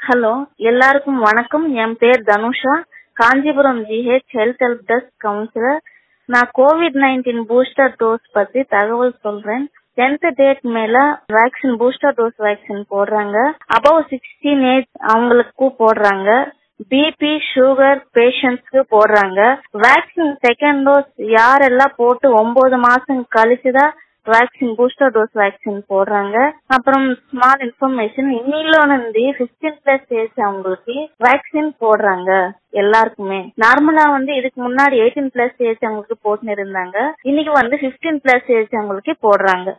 hello எல்லாருக்கும் வணக்கம் என் பேர் Dhanusha Kanchipuram GH health help desk counsellor நான் கோவிட் நைன்டீன் பூஸ்டர் டோஸ் பத்தி தகவல் சொல்றேன் டென்த் டேட் மேல வேக்சின் பூஸ்டர் டோஸ் வேக்சின் போடுறாங்க அபவ் சிக்ஸ்டீன் ஏஜ் அவங்களுக்கு போடுறாங்க பிபி சுகர் பேஷண்ட்ஸ்க்கு போடுறாங்க வேக்சின் செகண்ட் டோஸ் யாரெல்லாம் போட்டு ஒன்பது மாசம் கழிச்சுதான் வேக்சின் பூஸ்டர் டோஸ் வேக்சின் போடுறாங்க அப்புறம் ஸ்மால் இன்ஃபர்மேஷன் இன்னில இருந்து பிப்டீன் பிளஸ் ஏஜ் அவங்களுக்கு வேக்சின் போடுறாங்க எல்லாருக்குமே நார்மலா வந்து இதுக்கு முன்னாடி எயிட்டீன் பிளஸ் ஏஜ் அவங்களுக்கு போட்டுன்னு இருந்தாங்க இன்னைக்கு வந்து பிப்டீன் பிளஸ் ஏஜ் அவங்களுக்கு போடுறாங்க